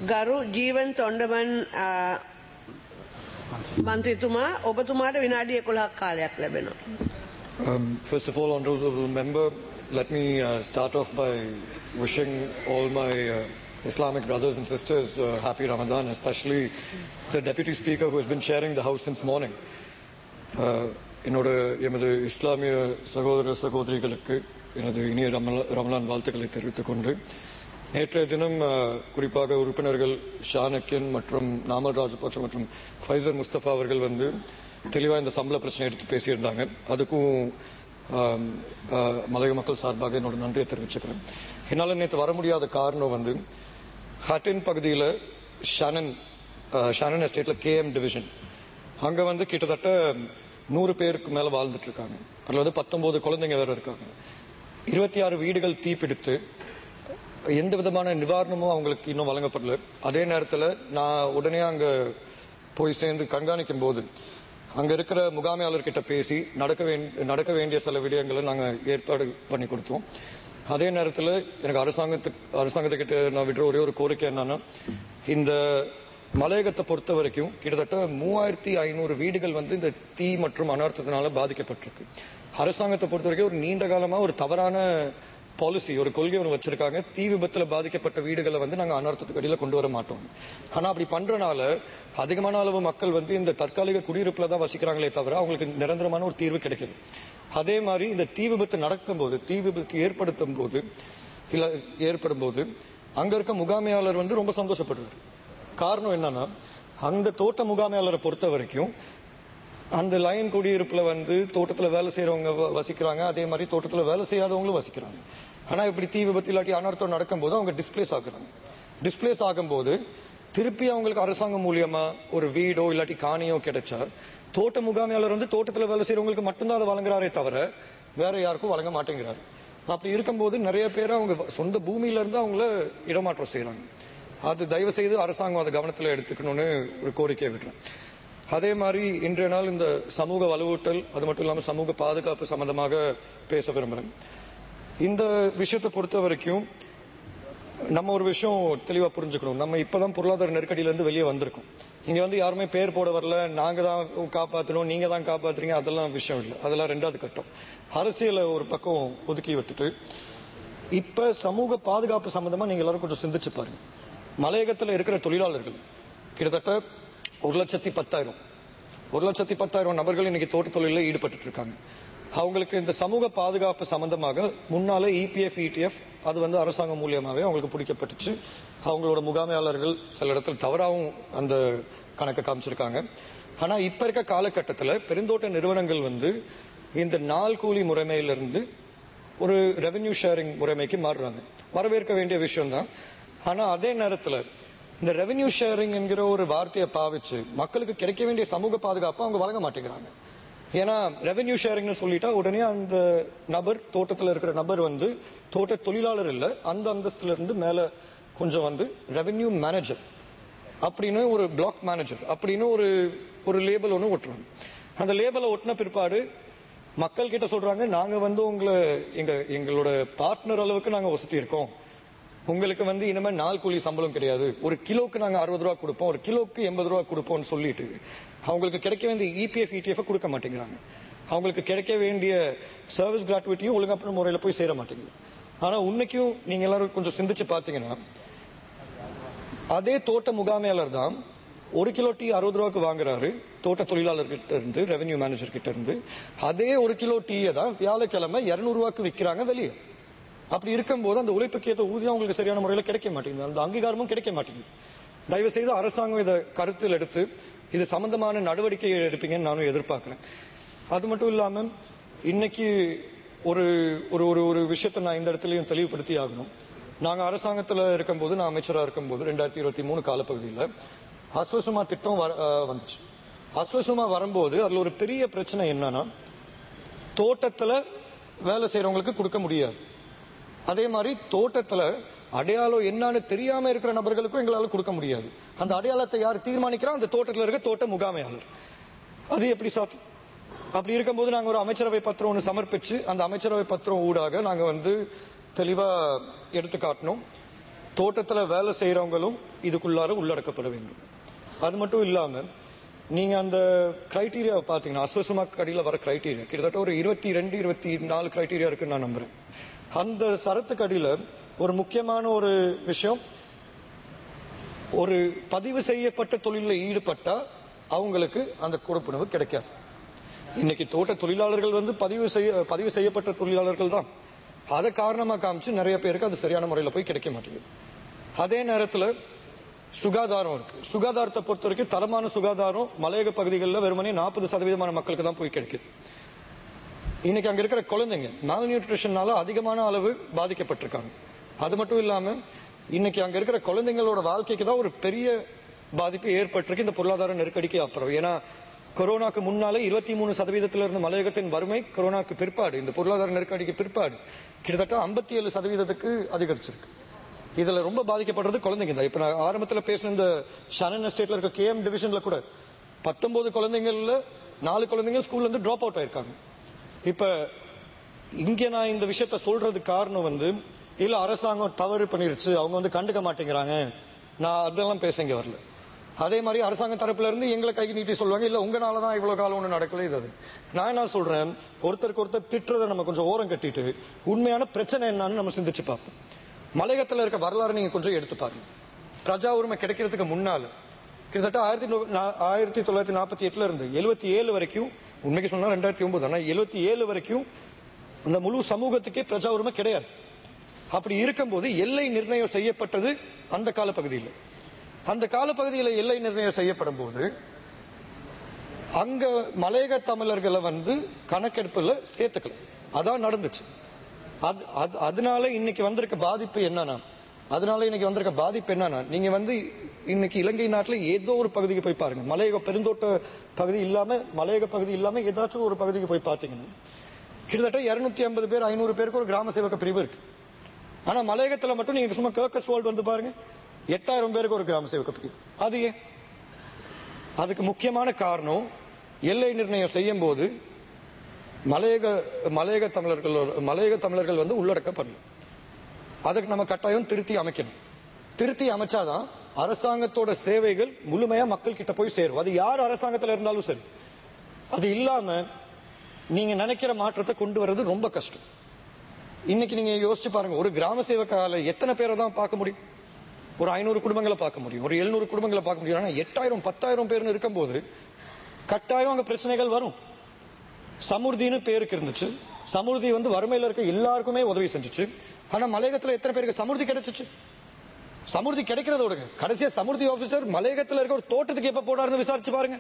ගරු ජීවන් තොන්ඩමන් අ, මන්ත්‍රීතුමා ඔබතුමාට විනාඩි 11ක් කාලයක් ලැබෙනවා. Um, first of all, honorable member, let me uh, start off by wishing all my uh, Islamic brothers and sisters uh, happy Ramadan, especially the deputy speaker who has been chairing the house since morning. Uh, என்னோட எமது இஸ்லாமிய சகோதர சகோதரிகளுக்கு எனது இனிய ரமலா- ரமலான் வாழ்த்துக்களை தெரிவித்துக் கொண்டு நேற்றைய தினம் அஹ், குறிப்பாக உறுப்பினர்கள் ஷானக்கியன் மற்றும் நாமல் ராஜபக்ஷ மற்றும் ஃபைசர் முஸ்தபா அவர்கள் வந்து தெளிவாக இந்த சம்பள பிரச்சனை எடுத்து பேசியிருந்தாங்க அதுக்கும் ஆம், அஹ், மலைய மக்கள் சார்பாக என்னோட நன்றியை தெரிவிச்சுக்கிறேன் என்னால் நேற்று வர முடியாத காரணம் வந்து ஹட்டின் பகுதியில் ஷானன் அஹ், ஷானன் எஸ்டேட்டில் கேஎம் டிவிஷன் அங்க வந்து கிட்டத்தட்ட நூறு பேருக்கு மேல வாழ்ந்துட்டு இருக்காங்க அதுல வந்து பத்தொன்பது குழந்தைங்க வேற இருக்காங்க இருபத்தி ஆறு வீடுகள் தீப்பிடித்து எந்த விதமான நிவாரணமும் அவங்களுக்கு இன்னும் வழங்கப்படல அதே நேரத்தில் நான் உடனே அங்க போய் சேர்ந்து கண்காணிக்கும் போது அங்க இருக்கிற முகாமையாளர்கிட்ட பேசி நடக்க வேண்டிய நடக்க வேண்டிய சில விடயங்களை நாங்க ஏற்பாடு பண்ணி கொடுத்தோம் அதே நேரத்தில் எனக்கு அரசாங்கத்துக்கு அரசாங்கத்துக்கிட்ட நான் விடுற ஒரே ஒரு கோரிக்கை என்னன்னா இந்த மலையகத்தை பொறுத்த வரைக்கும் கிட்டத்தட்ட மூவாயிரத்தி ஐநூறு வீடுகள் வந்து இந்த தீ மற்றும் அனர்த்தத்தினால பாதிக்கப்பட்டிருக்கு அரசாங்கத்தை பொறுத்த வரைக்கும் ஒரு நீண்ட காலமா ஒரு தவறான பாலிசி ஒரு கொள்கை ஒன்று வச்சிருக்காங்க தீ விபத்துல பாதிக்கப்பட்ட வீடுகளை வந்து நாங்க அனர்த்தத்துக்கு அடியில கொண்டு வர மாட்டோம் ஆனா அப்படி பண்றனால அதிகமான அளவு மக்கள் வந்து இந்த தற்காலிக குடியிருப்புல தான் வசிக்கிறாங்களே தவிர அவங்களுக்கு நிரந்தரமான ஒரு தீர்வு கிடைக்குது அதே மாதிரி இந்த தீ விபத்து நடக்கும்போது தீ விபத்து ஏற்படுத்தும் போது இல்ல ஏற்படும் போது அங்க இருக்க முகாமையாளர் வந்து ரொம்ப சந்தோஷப்படுறாரு காரணம் என்னன்னா அந்த தோட்ட முகாமையாளரை பொறுத்த வரைக்கும் அந்த லைன் குடியிருப்புல வந்து தோட்டத்துல வேலை செய்யறவங்க வ- வசிக்கிறாங்க அதே மாதிரி தோட்டத்துல வேலை செய்யாதவங்களும் வசிக்கிறாங்க ஆனா இப்படி தீ விபத்து இல்லாட்டி அனர்த்தம் நடக்கும்போது அவங்க டிஸ்பிளேஸ் ஆகுறாங்க டிஸ்பிளேஸ் ஆகும்போது திருப்பி அவங்களுக்கு அரசாங்கம் மூலியமா ஒரு வீடோ இல்லாட்டி காணியோ கிடைச்சா தோட்ட முகாமையாளர் வந்து தோட்டத்துல வேலை செய்யறவங்களுக்கு மட்டும்தான் அதை வழங்குறாரே தவிர வேற யாருக்கும் வழங்க மாட்டேங்கிறாரு அப்படி இருக்கும்போது நிறைய பேர் அவங்க வ- சொந்த பூமியில இருந்து அவங்கள இடமாற்றம் செய்யறாங்க அது தயவு செய்து அரசாங்கம் அதை கவனத்தில் எடுத்துக்கணும்னு ஒரு கோரிக்கை விடுறேன் அதே மாதிரி இன்றைய நாள் இந்த சமூக வலுவூட்டல் அது மட்டும் இல்லாமல் சமூக பாதுகாப்பு சம்பந்தமாக பேச விரும்புகிறேன் இந்த விஷயத்தை பொறுத்த வரைக்கும் நம்ம ஒரு விஷயம் தெளிவா புரிஞ்சுக்கணும் நம்ம இப்பதான் பொருளாதார நெருக்கடியில இருந்து வெளியே வந்திருக்கோம் இங்க வந்து யாருமே பேர் போட வரல நாங்க தான் காப்பாத்தணும் நீங்க தான் காப்பாத்துறீங்க அதெல்லாம் விஷயம் இல்லை அதெல்லாம் ரெண்டாவது கட்டம் அரசியலை ஒரு பக்கம் ஒதுக்கி விட்டுட்டு இப்ப சமூக பாதுகாப்பு சம்பந்தமா நீங்க எல்லாரும் கொஞ்சம் சிந்திச்சு பாருங்க மலையகத்துல இருக்கிற தொழிலாளர்கள் கிட்டத்தட்ட ஒரு லட்சத்தி பத்தாயிரம் ஒரு லட்சத்தி பத்தாயிரம் நபர்கள் இன்னைக்கு தோட்ட தொழிலில் ஈடுபட்டு இருக்காங்க அவங்களுக்கு இந்த சமூக பாதுகாப்பு சம்பந்தமாக முன்னாலே இபிஎஃப் இடிஎஃப் அது வந்து அரசாங்கம் மூலியமாவே அவங்களுக்கு பிடிக்கப்பட்டுச்சு அவங்களோட முகாமையாளர்கள் சில இடத்துல தவறாகவும் அந்த கணக்கை காமிச்சிருக்காங்க ஆனா இப்ப இருக்க காலகட்டத்தில் பெருந்தோட்ட நிறுவனங்கள் வந்து இந்த நாள் கூலி முறைமையிலிருந்து ஒரு ரெவென்யூ ஷேரிங் முறைமைக்கு மாறுறாங்க வரவேற்க வேண்டிய விஷயம் தான் ஆனா அதே நேரத்துல இந்த ரெவென்யூ ஷேரிங் என்கிற ஒரு வார்த்தையை பாவிச்சு மக்களுக்கு கிடைக்க வேண்டிய சமூக பாதுகாப்பை அவங்க வழங்க மாட்டேங்கிறாங்க ஏன்னா ரெவென்யூ ஷேரிங்னு சொல்லிட்டா உடனே அந்த நபர் தோட்டத்துல இருக்கிற நபர் வந்து தோட்ட தொழிலாளர் இல்ல அந்த அந்தஸ்துல இருந்து மேல கொஞ்சம் வந்து ரெவென்யூ மேனேஜர் அப்படின்னு ஒரு பிளாக் மேனேஜர் அப்படின்னு ஒரு ஒரு லேபிள் ஒன்று ஒட்டுறாங்க அந்த லேபிளை ஒட்டின பிற்பாடு மக்கள் கிட்ட சொல்றாங்க நாங்க வந்து உங்களை எங்க எங்களோட பார்ட்னர் அளவுக்கு நாங்க வசதி இருக்கோம் உங்களுக்கு வந்து இனிமே நாள் கூலி சம்பளம் கிடையாது ஒரு கிலோக்கு நாங்க அறுபது ரூபா கொடுப்போம் ஒரு கிலோக்கு எண்பது ரூபா கொடுப்போம்னு சொல்லிட்டு அவங்களுக்கு கிடைக்க வேண்டிய இபிஎஃப் இடிஎஃப் கொடுக்க மாட்டேங்கிறாங்க அவங்களுக்கு கிடைக்க வேண்டிய சர்வீஸ் கிராட்டுவிட்டியும் ஒழுங்கான முறையில் போய் சேர மாட்டேங்குது ஆனா உன்னைக்கும் நீங்க எல்லாரும் கொஞ்சம் சிந்திச்சு பாத்தீங்கன்னா அதே தோட்ட முகாமையாளர் தான் ஒரு கிலோ டீ அறுபது ரூபாய்க்கு வாங்குறாரு தோட்ட தொழிலாளர் கிட்ட இருந்து ரெவென்யூ மேனேஜர் கிட்ட இருந்து அதே ஒரு கிலோ டீயை தான் வியாழக்கிழமை இருநூறு ரூபாய்க்கு விற்கிறாங்க வெளியே அப்படி இருக்கும்போது அந்த உழைப்புக்கு ஏற்ற ஊதியம் அவங்களுக்கு சரியான முறையில் கிடைக்க மாட்டேங்குது அந்த அங்கீகாரமும் கிடைக்க மாட்டேங்குது தயவு செய்து அரசாங்கம் இதை கருத்தில் எடுத்து இது சம்பந்தமான நடவடிக்கை எடுப்பீங்கன்னு நானும் எதிர்பார்க்கிறேன் அது மட்டும் இல்லாம இன்னைக்கு ஒரு ஒரு ஒரு ஒரு விஷயத்தை நான் இந்த இடத்துலயும் தெளிவுபடுத்தி ஆகணும் நாங்க அரசாங்கத்துல இருக்கும்போது நான் அமைச்சரா இருக்கும்போது ரெண்டாயிரத்தி இருபத்தி மூணு காலப்பகுதியில் அஸ்வசுமா திட்டம் வர- அஹ் வந்துச்சு அஸ்வசுமா வரும்போது அதுல ஒரு பெரிய பிரச்சனை என்னன்னா தோட்டத்துல வேலை செய்யறவங்களுக்கு கொடுக்க முடியாது அதே மாதிரி தோட்டத்துல அடையாளம் என்னன்னு தெரியாம இருக்கிற நபர்களுக்கும் எங்களால கொடுக்க முடியாது அந்த அடையாளத்தை யார் தீர்மானிக்கிறா அந்த தோட்டத்துல இருக்க தோட்ட முகாமையாளர் அது எப்படி சாத்தியம் அப்படி இருக்கும்போது நாங்க ஒரு அமைச்சரவை பத்திரம் ஒன்று சமர்ப்பிச்சு அந்த அமைச்சரவை பத்திரம் ஊடாக நாங்க வந்து தெளிவா எடுத்து காட்டினோம் தோட்டத்துல வேலை செய்யறவங்களும் இதுக்குள்ளார உள்ளடக்கப்பட வேண்டும் அது மட்டும் இல்லாம நீங்க அந்த கிரைட்டீரியாவை பாத்தீங்கன்னா அஸ்வசமாக்கு அடியில வர கிரைட்டீரியா கிட்டத்தட்ட ஒரு இருபத்தி ரெண்டு இருபத்தி நாலு கிரைட்டீரியா இருக்குன்னு நான் நம்புறேன் அந்த சரத்துக்கு அடியில ஒரு முக்கியமான ஒரு விஷயம் ஒரு பதிவு செய்யப்பட்ட தொழிலில் ஈடுபட்டா அவங்களுக்கு அந்த கொடுப்பனவு கிடைக்காது இன்னைக்கு தோட்ட தொழிலாளர்கள் வந்து பதிவு செய்ய பதிவு செய்யப்பட்ட தொழிலாளர்கள் தான் அதை காரணமா காமிச்சு நிறைய பேருக்கு அது சரியான முறையில் போய் கிடைக்க மாட்டேங்குது அதே நேரத்தில் சுகாதாரம் இருக்கு சுகாதாரத்தை பொறுத்த வரைக்கும் தரமான சுகாதாரம் மலையக பகுதிகளில் வெறுமனே நாற்பது சதவீதமான மக்களுக்கு தான் போய் கிடைக்குது இன்னைக்கு அங்க இருக்கிற குழந்தைங்க மால் நியூட்ரிஷனால அதிகமான அளவு பாதிக்கப்பட்டிருக்காங்க அது மட்டும் இல்லாம இன்னைக்கு அங்க இருக்கிற குழந்தைங்களோட வாழ்க்கைக்கு தான் ஒரு பெரிய பாதிப்பு ஏற்பட்டிருக்கு இந்த பொருளாதார நெருக்கடிக்கு அப்புறம் ஏன்னா கொரோனாக்கு முன்னாலே இருபத்தி மூணு சதவீதத்துல இருந்த மலையகத்தின் வறுமை கொரோனாக்கு பிற்பாடு இந்த பொருளாதார நெருக்கடிக்கு பிற்பாடு கிட்டத்தட்ட ஐம்பத்தி ஏழு சதவீதத்துக்கு அதிகரிச்சிருக்கு இதுல ரொம்ப பாதிக்கப்படுறது குழந்தைங்க தான் இப்ப நான் ஆரம்பத்துல பேசின இந்த ஷனன் எஸ்டேட்ல இருக்க கேஎம் டிவிஷன்ல கூட பத்தொன்பது குழந்தைங்கள்ல நாலு குழந்தைங்க ஸ்கூல்ல இருந்து டிராப் அவுட் ஆயிருக்காங்க இப்ப இங்க நான் இந்த விஷயத்த சொல்றதுக்கு காரணம் வந்து இல்ல அரசாங்கம் தவறு பண்ணிருச்சு அவங்க வந்து கண்டுக்க மாட்டேங்கிறாங்க நான் அதெல்லாம் பேச இங்க வரல அதே மாதிரி அரசாங்க தரப்புல இருந்து எங்களை கை நீட்டி சொல்லுவாங்க இல்ல உங்களால தான் இவ்வளவு காலம் ஒண்ணு நடக்கல இது அது நான் என்ன சொல்றேன் ஒருத்தருக்கு ஒருத்தர் திட்டுறதை நம்ம கொஞ்சம் ஓரம் கட்டிட்டு உண்மையான பிரச்சனை என்னன்னு நம்ம சிந்திச்சு பார்ப்போம் மலையகத்துல இருக்க வரலாறு நீங்க கொஞ்சம் எடுத்து பாருங்க பிரஜா உரிமை கிடைக்கிறதுக்கு முன்னால கிட்டத்தட்ட ஆயிரத்தி நூ- நா- ஆயிரத்தி தொள்ளாயிரத்தி நாற்பத்தி எட்டுல இருந்து எழுபத்தி ஏழு வரைக்கும் உண்மைக்கு சொன்னா ரெண்டாயிரத்தி ஒன்பது ஆனா எழுபத்தி ஏழு வரைக்கும் இந்த முழு சமூகத்துக்கே பிரஜா உரிமை கிடையாது அப்படி இருக்கும்போது எல்லை நிர்ணயம் செய்யப்பட்டது அந்த காலப்பகுதியில் அந்த காலப்பகுதியில் எல்லை நிர்ணயம் செய்யப்படும் போது அங்க மலையக தமிழர்களை வந்து கணக்கெடுப்புல சேர்த்துக்கல அதான் நடந்துச்சு அது அது- அதனால இன்னைக்கு வந்திருக்க பாதிப்பு என்னன்னா அதனால இன்னைக்கு வந்திருக்க பாதிப்பு என்னன்னா நீங்க வந்து இன்னைக்கு இலங்கை நாட்டுல ஏதோ ஒரு பகுதிக்கு போய் பாருங்க மலையக பெருந்தோட்ட பகுதி இல்லாம மலையக பகுதி இல்லாம ஏதாச்சும் ஒரு பகுதிக்கு போய் பாத்தீங்கன்னா கிட்டத்தட்ட இருநூத்தி ஐம்பது பேர் ஐநூறு பேருக்கு ஒரு கிராம சேவக பிரிவு இருக்கு ஆனா மலையகத்துல மட்டும் நீங்க சும்மா கேர்கஸ் வேர்ல்ட் வந்து பாருங்க எட்டாயிரம் பேருக்கு ஒரு கிராம சேவக பிரிவு அது ஏன் அதுக்கு முக்கியமான காரணம் எல்லை நிர்ணயம் செய்யும் போது மலையக மலையக தமிழர்கள் மலையக தமிழர்கள் வந்து உள்ளடக்கப்படணும் அதுக்கு நம்ம கட்டாயம் திருத்தி அமைக்கணும் திருத்தி அமைச்சாதான் அரசாங்கத்தோட சேவைகள் முழுமையா மக்கள் கிட்ட போய் சேரும் அது யார் அரசாங்கத்துல இருந்தாலும் சரி அது இல்லாம நீங்க நினைக்கிற மாற்றத்தை கொண்டு வர்றது ரொம்ப கஷ்டம் இன்னைக்கு நீங்க யோசிச்சு பாருங்க ஒரு கிராம சேவக்கால எத்தனை பேரை தான் பார்க்க முடியும் ஒரு ஐநூறு குடும்பங்களை பார்க்க முடியும் ஒரு எழுநூறு குடும்பங்களை பார்க்க முடியும் ஆனா எட்டாயிரம் பத்தாயிரம் பேர்னு இருக்கும்போது கட்டாயம் அங்க பிரச்சனைகள் வரும் சமுர்தின்னு பேருக்கு இருந்துச்சு சமுர்தி வந்து வறுமையில இருக்க எல்லாருக்குமே உதவி செஞ்சுச்சு ஆனா மலையகத்துல எத்தனை பேருக்கு சமுர்தி கிடைச்சிச்சு சமுர்தி கிடைக்கிறத விடுங்க கடைசியா சமுர்தி ஆபீசர் மலையகத்துல இருக்க ஒரு தோட்டத்துக்கு எப்ப போனாருன்னு விசாரிச்சு பாருங்க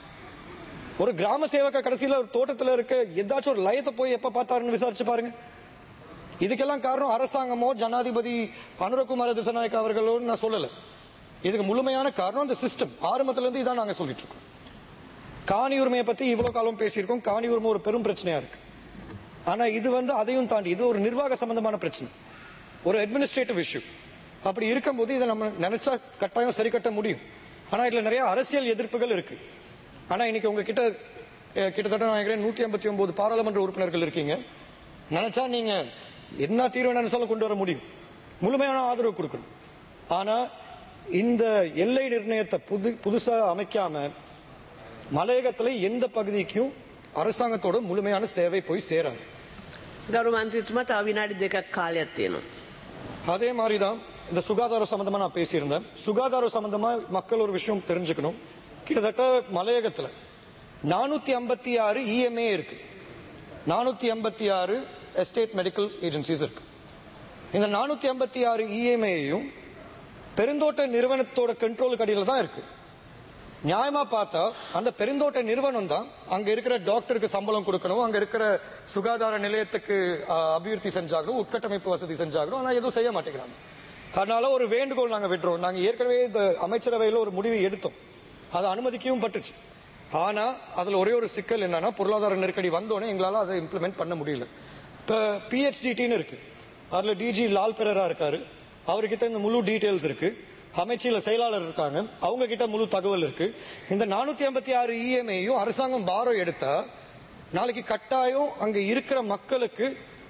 ஒரு கிராம சேவக கடைசியில ஒரு தோட்டத்துல இருக்க ஏதாச்சும் ஒரு லயத்தை போய் எப்ப பார்த்தாருன்னு விசாரிச்சு பாருங்க இதுக்கெல்லாம் காரணம் அரசாங்கமோ ஜனாதிபதி அனுரகுமார திசநாயக் அவர்களோ நான் சொல்லல இதுக்கு முழுமையான காரணம் அந்த சிஸ்டம் ஆரம்பத்துல இருந்து இதான் நாங்க சொல்லிட்டு இருக்கோம் காணி உரிமையை பத்தி இவ்வளவு காலம் பேசியிருக்கோம் காணி உரிமை ஒரு பெரும் பிரச்சனையா இருக்கு ஆனா இது வந்து அதையும் தாண்டி இது ஒரு நிர்வாக சம்பந்தமான பிரச்சனை ஒரு அட்மினிஸ்ட்ரேட்டிவ் இஷ்யூ அப்படி இருக்கும்போது இதை நம்ம நினைச்சா கட்டாயம் சரி கட்ட முடியும் ஆனா இதுல நிறைய அரசியல் எதிர்ப்புகள் இருக்கு ஆனா இன்னைக்கு உங்ககிட்ட அஹ், கிட்டத்தட்ட நான் நினைக்கிறேன் நூத்தி ஐம்பத்தி ஒன்பது பாராளுமன்ற உறுப்பினர்கள் இருக்கீங்க நினைச்சா நீங்க என்ன தீர்வு நினைச்சாலும் கொண்டு வர முடியும் முழுமையான ஆதரவு கொடுக்கணும் ஆனா இந்த எல்லை நிர்ணயத்தை புது புதுசா அமைக்காம மலையகத்துல எந்த பகுதிக்கும் அரசாங்கத்தோட முழுமையான சேவை போய் சேராது ගරු මන්ත්‍රීතුමා තව විනාඩි දෙකක් කාලයක් තියෙනවා. அதே மாதிரி தான் இந்த சுகாதாரம் சம்பந்தமா நான் பேசியிருந்தேன் சுகாதாரம் சம்பந்தமா மக்கள் ஒரு விஷயம் தெரிஞ்சுக்கணும் கிட்டத்தட்ட மலையகத்துல நானூத்தி ஐம்பத்தி ஆறு இஎம்ஏ இருக்கு நானூத்தி ஐம்பத்தி ஆறு எஸ்டேட் மெடிக்கல் ஏஜென்சிஸ் இருக்கு இந்த நானூத்தி ஐம்பத்தி ஆறு இஎம்ஏயும் பெருந்தோட்ட நிறுவனத்தோட கண்ட்ரோலுக்கு அடியில தான் இருக்கு நியாயமா பார்த்தா அந்த பெருந்தோட்ட நிறுவனம் தான் அங்க இருக்கிற டாக்டருக்கு சம்பளம் கொடுக்கணும் அங்க இருக்கிற சுகாதார நிலையத்துக்கு ஆஹ், அபிவிருத்தி செஞ்சாகணும் உட்கட்டமைப்பு வசதி செஞ்சாகணும் ஆனா எதுவும் செய்ய மாட்டேங்கிறாங்க அதனால ஒரு வேண்டுகோள் நாங்க விடுறோம் நாங்க ஏற்கனவே இந்த அமைச்சரவையில ஒரு முடிவு எடுத்தோம் அதை அனுமதிக்கவும் பட்டுச்சு ஆனா அதுல ஒரே ஒரு சிக்கல் என்னன்னா பொருளாதார நெருக்கடி வந்தோடனே எங்களால அதை இம்ப்ளிமெண்ட் பண்ண முடியல இப்ப பிஹெச்டிடின்னு இருக்கு அதுல டிஜி லால் பெரரா இருக்காரு அவர்கிட்ட இந்த முழு டீடைல்ஸ் இருக்கு அமைச்சில செயலாளர் இருக்காங்க அவங்க கிட்ட முழு தகவல் இருக்கு இந்த நானூத்தி ஐம்பத்தி ஆறு இஎம்ஐயும் அரசாங்கம் பாரோ எடுத்தா நாளைக்கு கட்டாயம் அங்க இருக்கிற மக்களுக்கு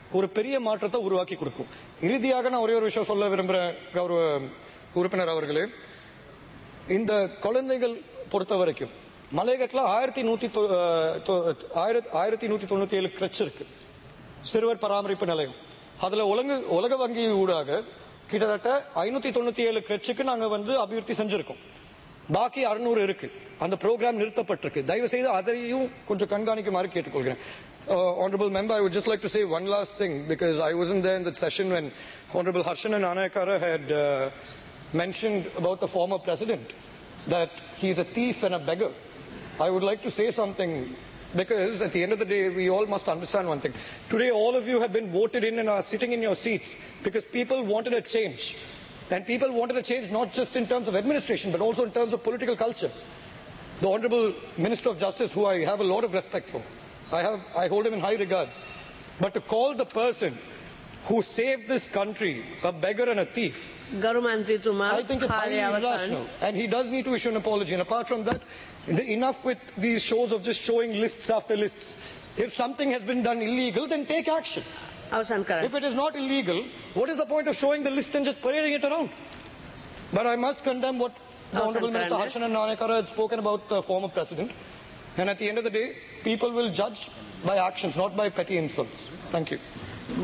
ஒரு பெரிய மாற்றத்தை உருவாக்கி கொடுக்கும் இறுதியாக நான் ஒரே ஒரு விஷயம் சொல்ல விரும்புறேன் கௌரவ உறுப்பினர் அவர்களே இந்த குழந்தைகள் பொறுத்த வரைக்கும் மலையகத்துல ஆயிரத்தி நூத்தி தொ- அஹ் தொ- ஆயிரத்தி ஆயிரத்தி நூத்தி தொண்ணூத்தி ஏழு கிரச் இருக்கு சிறுவர் பராமரிப்பு நிலையம் அதுல உலக உலக வங்கி ஊடாக கிட்டத்தட்ட ஐநூத்தி தொண்ணூத்தி ஏழு கிரச்சுக்கு நாங்க வந்து அபிவிருத்தி செஞ்சிருக்கோம் பாக்கி அறுநூறு இருக்கு அந்த ப்ரோக்ராம் நிறுத்தப்பட்டிருக்கு தயவு செய்து அதையும் கொஞ்சம் கண்காணிக்குமாறு கேட்டுக்கொள்கிறேன் Uh, honorable member, I would just like to say one last thing because I wasn't there in that session when Honorable Harshanan Anayakara had uh, mentioned about the former president that he's a thief and a beggar. I would like to say something because at the end of the day, we all must understand one thing. Today, all of you have been voted in and are sitting in your seats because people wanted a change. And people wanted a change not just in terms of administration, but also in terms of political culture. The Honorable Minister of Justice, who I have a lot of respect for, I, have, I hold him in high regards. But to call the person who saved this country a beggar and a thief, ගරු මන්ත්‍රීතුමා I think it's highly කාලය අවසන්. irrational. And he does need to issue an apology. And apart from that, the- enough with these shows of just showing lists after lists. If something has been done illegal, then take action. අවසන් කරන්න. If it is not illegal, what is the point of showing the list and just parading it around? But I must condemn what the Awesome, Honorable Minister Prime Harshan and Nanakara had spoken about the former president. And at the end of the day, people will judge by actions, not by petty insults. Thank you.